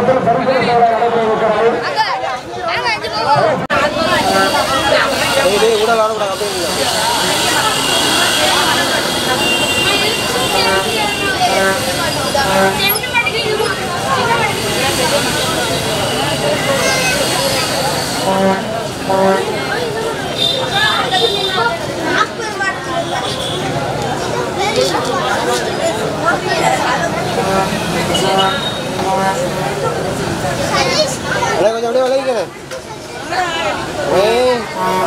மைதானத்தில் பரிசு விழா நடைபெற இருக்கிறது அண்ணா, கொஞ்சம் அப்படியே விலகிக்கங்க ஏய்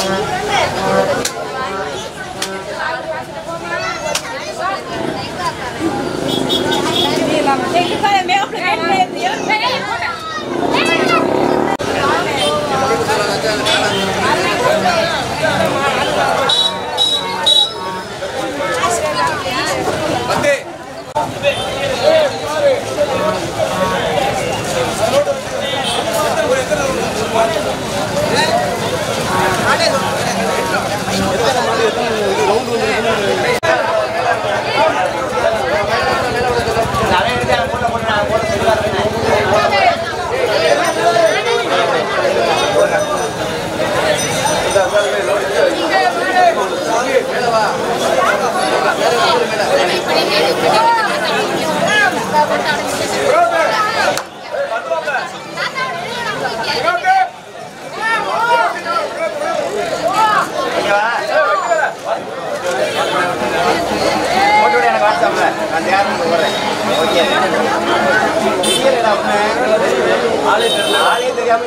போட்டு விடு எனக்கு வாட்ஸ்அப்ல நான் தேர்ந்து போடுறேன் ஓகே தெரியலடா உன்னை ஆளே தெரியல ஆளே தெரியாம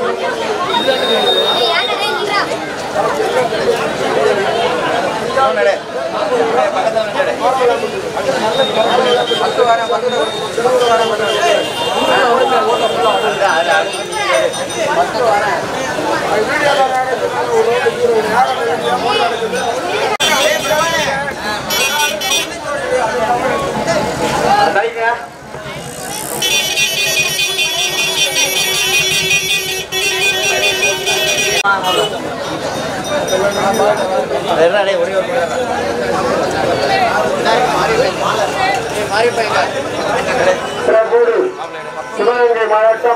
நடு பக்கத்துல நடு பத்து வாரம் பத்து வாரம் பத்து வாரம் சரிங்க ரெடி ஒரே ஒரு மாறி பையங்க சிறப்போடு சிவகங்கை மாவட்டம்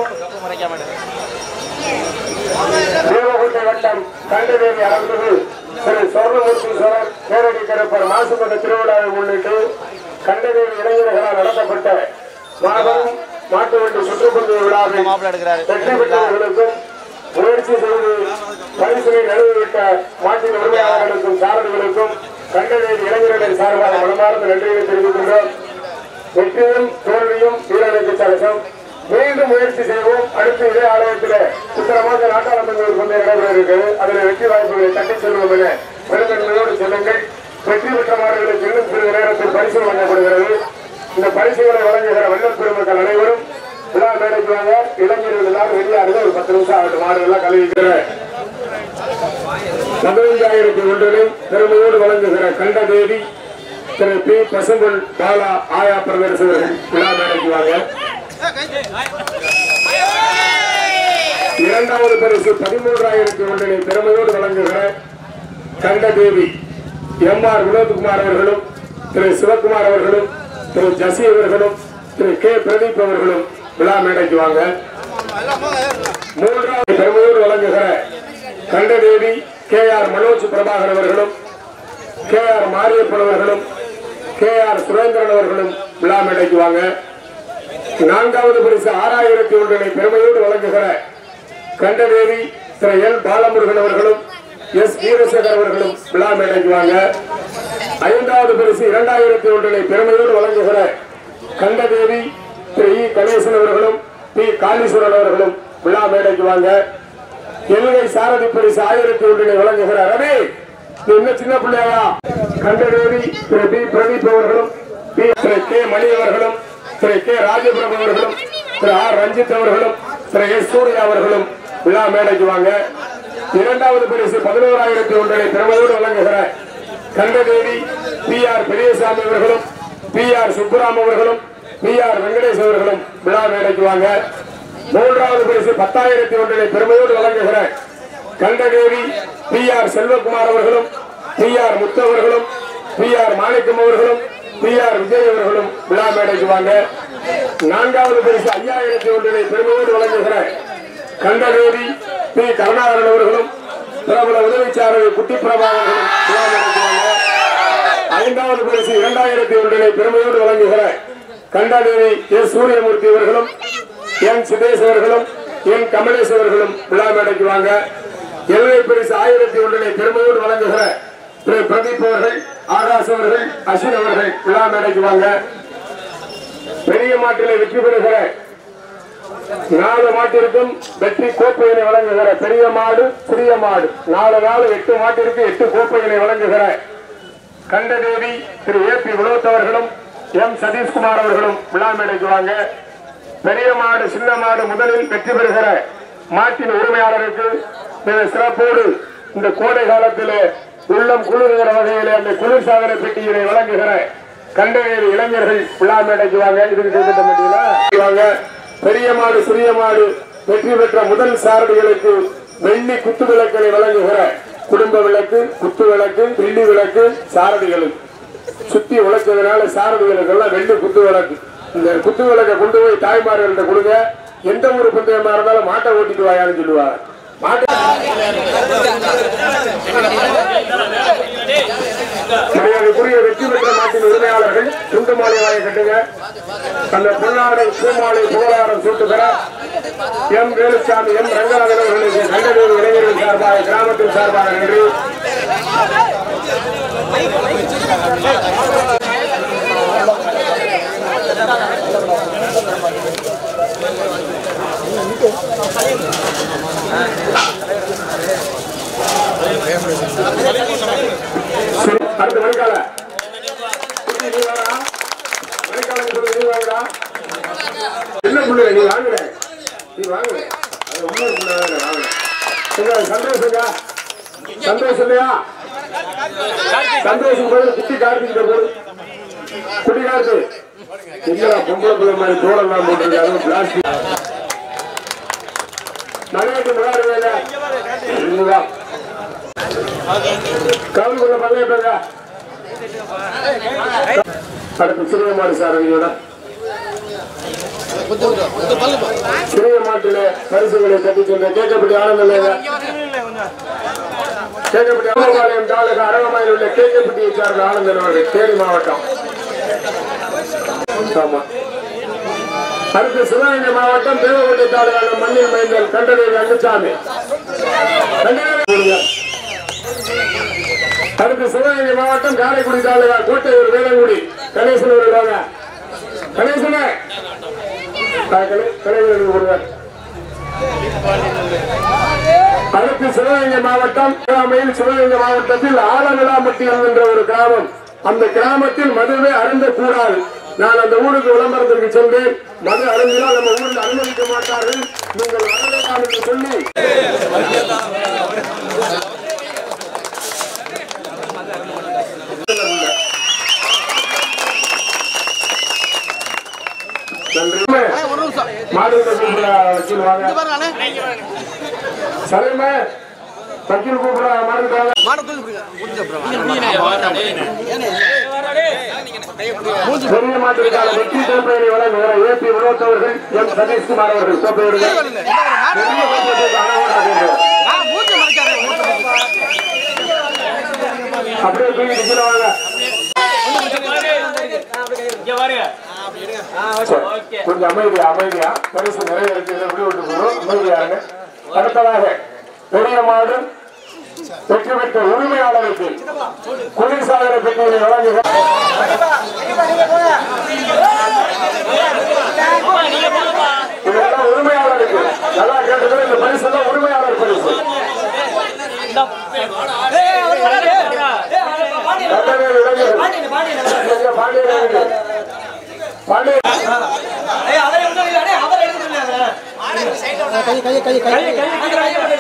தேவகுண்டை வட்டம் கண்டதேவி அரங்கு திரு சொர்ணமூர்த்தீஸ்வரர் நேரடி கருப்பர் மாசுபட்ட திருவிழாவை முன்னிட்டு கண்டதேவி இளைஞர்களால் நடத்தப்பட்ட மாதம் மாட்டு வண்டி சுற்றுப்பதிவு விழாவில் மாப்பிள்ளை எடுக்கிறாரு வெற்றி பெற்றவர்களுக்கும் முயற்சி செய்து பரிசுகளை நழுவிவிட்ட மாட்டின் உரிமையாளர்களுக்கும் சாரதிகளுக்கும் கண்டதேவி இளைஞர்களின் சார்பாக மனமார்ந்த நன்றியை தெரிவிக்கின்றோம் வெற்றியும் தோல்வியும் வீரனுக்கு சகசம் மீண்டும் முயற்சி செய்வோம் அடுத்து இதே ஆலயத்தில் உத்தரமாக நாட்டாளர்கள் கொண்டு நடைபெற இருக்கிறது அதில் வெற்றி வாய்ப்புகளை தட்டி செல்வோம் என பெருந்தன்மையோடு செல்லுங்கள் வெற்றி பெற்ற மாடுகளுக்கு இன்னும் சிறிது நேரத்தில் பரிசு வழங்கப்படுகிறது இந்த பரிசுகளை வழங்குகிற வள்ளல் பெருமக்கள் அனைவரும் விழா மேடைக்கு வாங்க இளைஞர்கள் எல்லாரும் வெளியாகுது ஒரு பத்து நிமிஷம் ஆகட்டும் மாடுகள்லாம் கழுவிக்கிற பதினைஞ்சாயிரத்தி ஒன்றினை பெருமையோடு வழங்குகிற கண்டதேவி திரு பி பசும்பொன் பாலா ஆயா பிரதர்சகர்கள் விழா மேடைக்கு வாங்க இரண்டாவது பரிசு பதிமூன்றாயிரத்தி ஒன்றினை பெருமையோடு வழங்குகிற கண்டதேவி எம் ஆர் வினோத்குமார் அவர்களும் திரு சிவகுமார் அவர்களும் திரு ஜசி அவர்களும் திரு கே பிரதீப் அவர்களும் விழா மேடைக்கு வாங்க மூன்றாவது பெருமையோடு வழங்குகிற கண்டதேவி கே ஆர் மனோஜ் பிரபாகர் அவர்களும் கே ஆர் மாரியப்பன் அவர்களும் கே ஆர் சுரேந்திரன் அவர்களும் விழா மேடைக்கு வாங்க நான்காவது பரிசு ஆறாயிரத்தி ஒன்றினை பெருமையோடு வழங்குகிற கண்டதேவி திரு எல் பாலமுருகன் அவர்களும் எஸ் வீரசேகர் அவர்களும் விழா மேடைக்கு வாங்க ஐந்தாவது பரிசு இரண்டாயிரத்தி ஒன்றினை பெருமையோடு வழங்குகிற கண்டதேவி திரு இ கணேசன் அவர்களும் பி காளீஸ்வரன் அவர்களும் விழா மேடைக்கு வாங்க எல்கை சாரதி பரிசு ஆயிரத்தி ஒன்றினை வழங்குகிற ரவி நீ இன்னும் சின்ன பிள்ளையா கண்டதேவி திரு பி பிரதீப் அவர்களும் பி திரு கே மணி அவர்களும் திரு கே ராஜபிரபு அவர்களும் திரு ஆர் ரஞ்சித் அவர்களும் திரு எஸ் சூர்யா அவர்களும் விழா மேடைக்கு வாங்க இரண்டாவது பரிசு பதினோராயிரத்தி ஒன்றினை திறமையோடு வழங்குகிற கண்டதேவி பி ஆர் பெரியசாமி அவர்களும் பி ஆர் சுப்புராம் அவர்களும் பி ஆர் வெங்கடேஷ் அவர்களும் விழா மேடைக்கு வாங்க மூன்றாவது பரிசு பத்தாயிரத்தி ஒன்றினை பெருமையோடு வழங்குகிற கண்டதேவி பி ஆர் செல்வகுமார் அவர்களும் பி ஆர் முத்து அவர்களும் பி ஆர் மாணிக்கம் அவர்களும் பி ஆர் விஜய் அவர்களும் விழா மேடைக்கு வாங்க நான்காவது பரிசு ஐயாயிரத்தி ஒன்றினை பெருமையோடு வழங்குகிற கண்டதேவி பி கருணாகரன் அவர்களும் பிரபல உதவிச்சாரர் குட்டி பிரபாகரனும் விழா நடத்துவாங்க ஐந்தாவது பரிசு இரண்டாயிரத்தி ஒன்றினை பெருமையோடு வழங்குகிற கண்டாதேவி எஸ் சூரியமூர்த்தி அவர்களும் என் சிதேஷ் அவர்களும் என் கமலேஷ் அவர்களும் விழா மேடைக்கு வாங்க எல்லை பரிசு ஆயிரத்தி ஒன்றினை பெருமையோடு வழங்குகிற திரு பிரதீப் அவர்கள் ஆகாஷ் அவர்கள் அஸ்வின் அவர்கள் விழா மேடைக்கு வாங்க பெரிய மாட்டிலே வெற்றி பெறுகிற நாலு மாட்டிற்கும் வெற்றி கோப்பையினை வழங்குகிற பெரிய மாடு சிறிய மாடு நாலு நாலு எட்டு மாட்டிற்கு எட்டு கோப்பைகளை வழங்குகிற கண்டதேவி திரு ஏ பி வினோத் அவர்களும் எம் சதீஷ்குமார் அவர்களும் விழா மேடைக்கு வாங்க பெரிய மாடு சின்ன மாடு முதலில் வெற்றி பெறுகிற மாட்டின் உரிமையாளருக்கு மிக சிறப்போடு இந்த கோடை காலத்திலே உள்ளம் குளிர்கிற வகையிலே அந்த குளிர்சாதன பெட்டியினை வழங்குகிற கண்டவேறு இளைஞர்கள் விழா மேடைக்கு வாங்க இதுக்கு திட்ட மாட்டீங்களா வாங்க பெரிய மாடு சிறிய மாடு வெற்றி பெற்ற முதல் சாரதிகளுக்கு வெள்ளி குத்து விளக்குகளை வழங்குகிற குடும்ப விளக்கு குத்து விளக்கு வெள்ளி விளக்கு சாரதிகளுக்கு சுத்தி உழைச்சதுனால சாரதிகளுக்கு எல்லாம் வெள்ளி குத்து விளக்கு இந்த குத்து விளக்கை கொண்டு போய் தாய்மார்கள்ட்ட கொடுங்க எந்த ஊர் பந்தயமா இருந்தாலும் மாட்டை ஓட்டிட்டு வாயான்னு சொல்லுவாங்க மாட்டை மரியாதைக்குரிய வெற்றி பெற்ற மாட்டின் உரிமையாளர்கள் துண்டு மாலை வாயை கட்டுங்க அந்த பொன்னாடை பூமாலை புகழாரம் சூட்டுகிற எம் வேலுச்சாமி எம் ரங்கநாதன் அவர்களுக்கு கண்டதேவி இளைஞர்கள் சார்பாக கிராமத்தின் சார்பாக நன்றி சரி, அடுத்த மணிக்கால குட்டி, நீ வாடா. மணிக்காலம் சொல்லு, நீ வாங்கடா. என்ன புள்ள நீ வாங்குற நீ வாங்குற அது உள்ள புள்ள வாங்குற எங்க சந்தோஷங்க சந்தோஷம் இல்லையா சந்தோஷம் போது குட்டி கார்த்திகிட்ட போடு குட்டி கார்த்து இல்லடா பொம்பளை பிள்ளை மாதிரி தோலெல்லாம் போட்டுருக்காங்க பிளாஸ்டிக் மலையாட்டு முகாடு வேலை இதுதான் கவுனுக்குள்ள பங்கேற்றாங்க அடுத்து சிறிய மாடு சாரதியோட சிறிய மாட்டில பரிசுகளை கட்டி சென்ற கேட்கப்படி ஆனந்தம் கேட்கப்படி அமர்வாலயம் தாலுகா அரங்கமாயில் உள்ள கேட்கப்பட்டியை சார்ந்த ஆனந்தன் அவர்கள் தேனி மாவட்டம் ஆமா அடுத்து சிவகங்கை மாவட்டம் தேவகோட்டை தாலுகா மண்ணில் மைந்தல் கண்டதேவி அங்குசாமி கண்டதேவி அடுத்து சிவகங்கை மாவட்டம் காரைக்குடி தாலுகா கோட்டையூர் வேலங்குடி கணேசன் வருவாங்க கணேசன கணேசன் கொடுங்க அடுத்து சிவகங்கை மாவட்ம் கிராமையில் சிவகங்கை மாவட்டத்தில் ஆலவிளாம்பட்டி என்கின்ற ஒரு கிராமம் அந்த கிராமத்தில் மதுவை அருந்தக்கூடாது நான் அந்த ஊருக்கு விளம்பரத்திற்கு சென்றேன் மது அருந்தினால் நம்ம ஊரில் அனுமதிக்க மாட்டார்கள் நீங்கள் வர வேண்டாம் என்று சொல்லி நன்றி மாடு கூப்பிட வக்கீல் வாங்க சரிம்மா வக்கீல் கூப்பிட மாடு வாங்க பெரிய மாட்டிற்கான வெற்றி கோப்பையை வழங்குகிற ஏபி வினோத் அவர்கள் எம் சதீஷ்குமார் அவர்கள் கோப்பையிடுங்க பெரிய கோப்பைக்கு அழகாக வேண்டும். அப்படியே தூக்கிட்டு கீழே வாங்க சரி, கொஞ்சம் அமைதியா அமைதியா பரிசு நிறைய இருக்கு இதை எப்படி விட்டு போகணும் அமைதியா இருங்க அடுத்ததாக பெரிய மாடு வெற்றி பெற்ற உரிமையாளருக்கு குளிர்சாதன பெட்டியை வழங்குகிற இதெல்லாம் உரிமையாளருக்கு நல்லா கேட்டது இந்த பரிசு எல்லாம் உரிமையாளர் பரிசு கண்டவேல் இளைஞர். எங்க பாண்டியன் இளைஞர். பாண்டியன் கை கை கை கை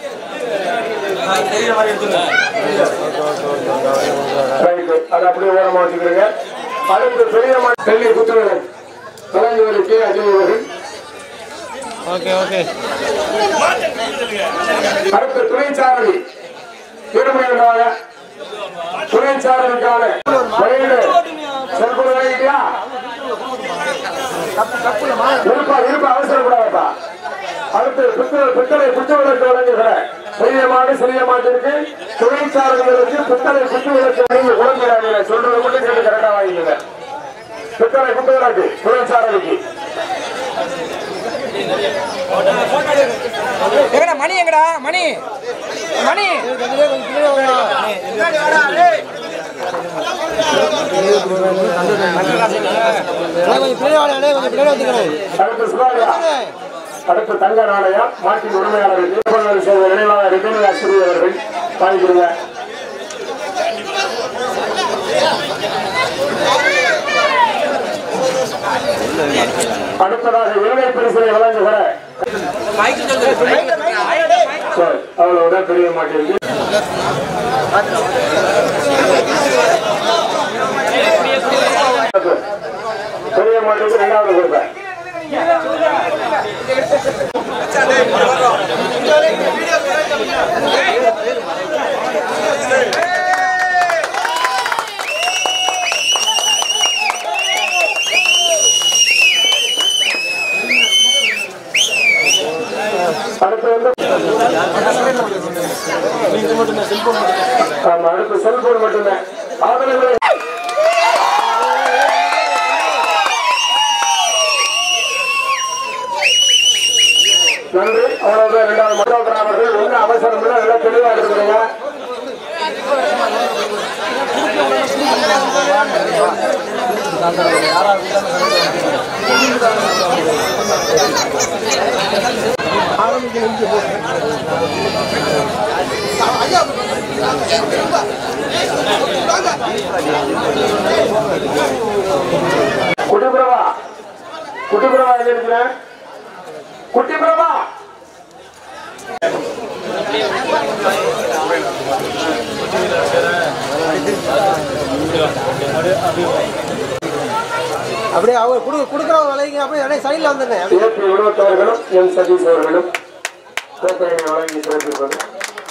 ரைட்டு. அதை அப்படியே ஓரமா வச்சுக்கிறீங்க அடுத்து பெரிய மாட்டு டெல்லி குத்துவிளக்கு தலைவருக்கு அஜய் அவர்கள் ஓகே ஓகே அடுத்து துணைச்சாரதி இருமையாக துணைச்சாரதிக்கான வழியில செல்பொருள் வாங்கிட்டியா இருப்பா இருப்பா அவசரப்படாதப்பா அடுத்து பித்தளை பித்தளை குத்து விளக்கு வழங்குகிற பெரிய மாடு சிறிய மாட்டிற்கு தொழிற்சாலைகளுக்கு பித்தளை குத்து விளக்கு வழங்கி உடம்புறாங்க சொல்றதை மட்டும் கேட்டு கரெக்டா வாங்கிக்கங்க பித்தளை குத்து விளக்கு தொழிற்சாலைக்கு எங்கடா மணி எங்கடா மணி மணி கொஞ்சம் பிள்ளை வாடா கொஞ்சம் பிள்ளை வச்சுக்கிறேன் அடுத்து சுகாரியா அடுத்து தங்க நாணயம் மாட்டின் உரிமையாளருக்கு திருப்பணம் செய்த நினைவாக ரிட்டர்ன் ஆசிரியர் அவர்கள் வாங்கிக்கிறீங்க அடுத்ததாக இலங்கை பரிசனை வழங்குகிற சரி, அவ்வளவுதான் தெரிய மாட்டேங்குது தெரிய மாட்டேங்குது ரெண்டாவது கொடுப்பேன் அடுத்து வந்து ஆமா அடுத்து செல்போன் மட்டும்தான் ஆதரவு நன்றி அவ்வளவுதான் இரண்டாவது மண்டோதரா அவர்கள் ஒண்ணு அவசரம் இல்லை எல்லாம் தெளிவா இருக்கிறீங்க குட்டிபிரபா குட்டிபிரபா எங்க இருக்கிறேன் குட்டிபிரபா அப்படியே அவங்க கொடு கொடுக்குற விலைக்கு அப்படியே அப்படியே சைடில் வந்துடுங்க இயற்கை வினோத்தவர்களும் என் சதீஷ் அவர்களும் கோப்பையை வழங்கி சிறப்பிப்பது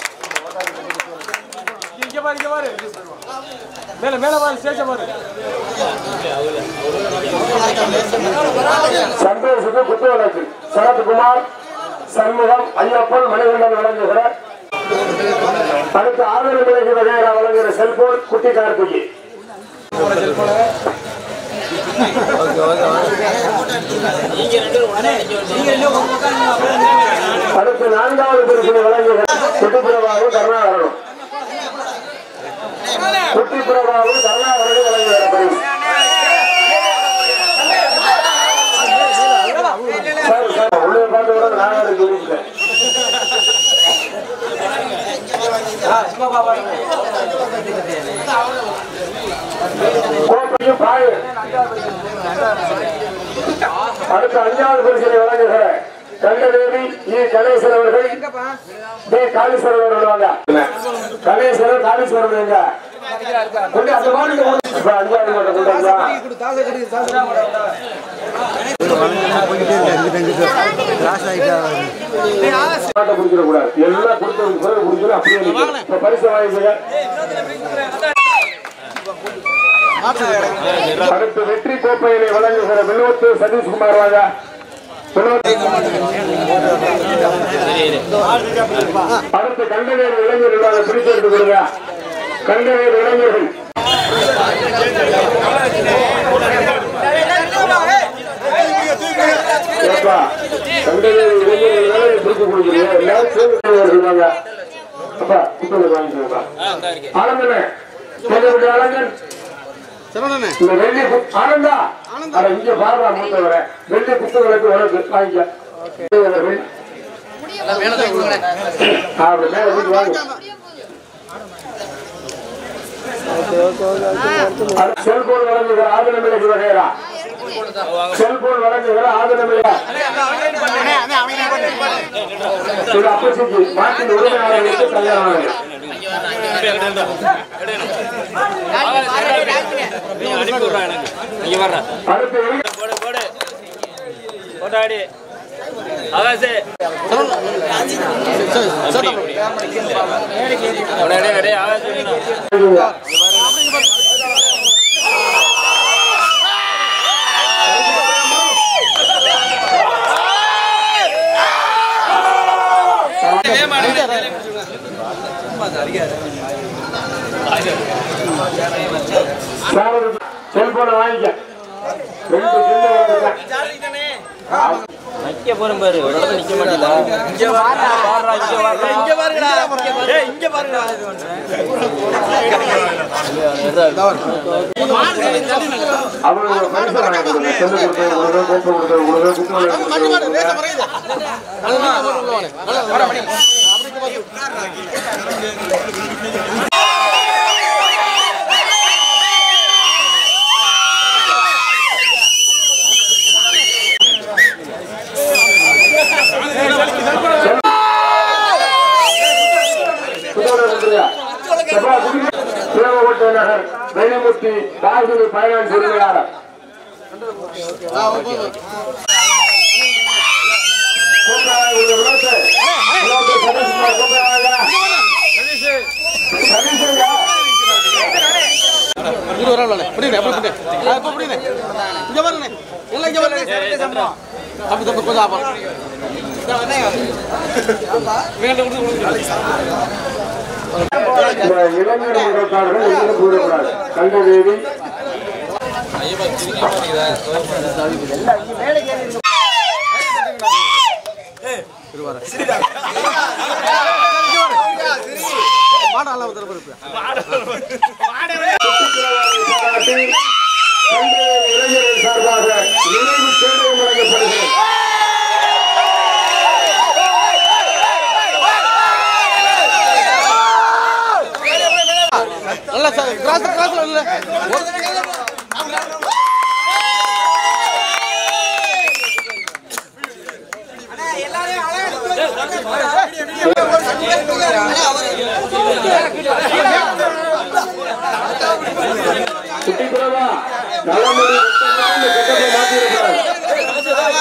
இங்கே பாரு இங்கே பாரு மேலே மேலே பாரு ஸ்டேஜை பாரு சந்தோஷுக்கு குத்து வழக்கு சரத்குமார் சண்முகம் ஐயப்பன் மணிகண்டன் வழங்குகிற அடுத்து ஆதரவு விலகி வகையரா வழங்குகிற செல்போன் குட்டி கார்த்திகை அடுத்து நான்காவது பிரிவினை வழங்குகிற குட்டிப்புறவாவும் கருணாகரனும் குட்டிப்புறவாவும் கருணாகரனும் வழங்குகிற பரிசு சார் சார் உள்ளே பார்த்து கூட நானாவது ஜெயிச்சிட்டேன் கோப்பையும் பாய் அடுத்த அஞ்சாவது பரிசனை வழங்குகிற கண்டதேவி இ கணேசன் அவர்கள் டி காளீஸ்வரன் அவர்கள் வாங்க கணேசன் காளீஸ்வரன் எங்க கொண்டு அந்த மாதிரி இப்ப அஞ்சாவது மட்டும் கொண்டு வந்தா மாட்டை குடிச்சிட கூடாது எல்லாம் கொடுத்ததுக்கு பிறகு குடிச்சிட அப்படியே நிக்கும். இப்ப பரிசு வாங்கிக்கங்க அடுத்து வெற்றி கோப்பையினை வழங்குகிற வில்வத்து சதீஷ்குமார் வாங்க வில்வத்து- அடுத்து கண்டவேர் இளைஞர்கள் வாங்க பிடித்து எடுத்து கொடுங்க கண்டவேர் இளைஞர்கள் ஏப்பா, கண்டவேர் இளைஞர்கள் தானே பிடித்து கொடுக்குறீங்க எல்லாரும் சேர்ந்து வருவாங்க அப்பா குத்தலை வாங்கிக்கோங்கப்பா ஆனந்தனே கேட்கப்பட்ட ஆனந்தன் இந்த வெள்ளி கு- ஆனந்தா அட இங்க பாருடா மூத்தவரை வெள்ளி புத்தகங்களுக்கு உனக்கு வாங்கிக்க அவர்கள் அப்படி மேல போய் வாங்க அடுத்து செல்போன் வழங்குகிற ஆதரவிலக்கு வகைரா செல்போன் வழங்குகிற ஆதரவிலா இது அப்பசிக்கு மாட்டின் உரிமையாளர்களுக்கு கல்யாணம் ஆனது. அடுத்து இளைஞர் போடு போடு போட்டாடி ஆகாசே ஆகாசே செல்போனை வாங்கிக்க ரெண்டு சில்லு வந்துருக்கேன் நிக்க போறேன் பாரு ஒரு இடத்துல நிக்க மாட்டீங்களா இங்க வாடா இங்க வாடா இங்க பாருடா ஏய் இங்க பாருடா அவங்களுக்கு பரிசு வாங்கி கொடுங்க செல்லு கொடுத்தது கொடுங்க கோப்பை கொடுத்தது கொடுங்க குத்துமலை கொடுத்தது கொடுங்க சிவகோட்டை நகர் வெளிமுத்தி பாகுதி பைனான்ஸ் உரிமையாளர் கூப்பிடாத உங்க வினோத்து. வினோத்து சதீஷ்குமார் கூப்பிடாதீங்க. சதீஷுங்க. இங்க வரல புடிங்க அப்படி புடிங்க அப்ப புடிங்க இங்க வரணும் எல்லாம் இங்க வரணும் அப்படி தப்பு கொஞ்சம் ஆப்பா இந்த இளைஞர் மன்றத்தார்கள் எதிலும் கூறக்கூடாது கண்டதேவி மாட எல்லாம் தரப்பு இருக்கு பாராட்டி கண்டதேவி இளைஞர்கள் சார்பாக நினைவு சேவையும் வழங்கப்படுகிறது நல்லா சார் கிராஸ் கிராஸ்ல இல்ல குட்டிப்புறவா தலைமுடி இந்த கட்டத்தை மாற்றியிருக்கிறார்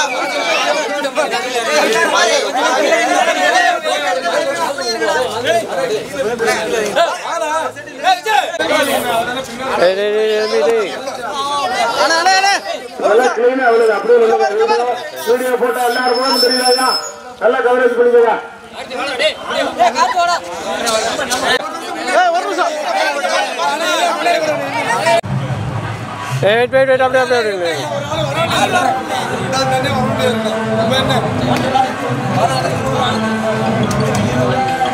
அண்ணா அண்ணா அண்ணா நல்லா கிளீனா அவ்வளவு அப்படியே நல்லதா வீடியோ வீடியோ போட்டோ எல்லாருக்கும் தெரியுதா நல்லா கவரேஜ் பண்ணிக்கோங்க ஏய் ஒரு நிமிஷம் வெயிட் வெயிட் வெயிட் அப்படியே அப்படியே அப்படியே என்ன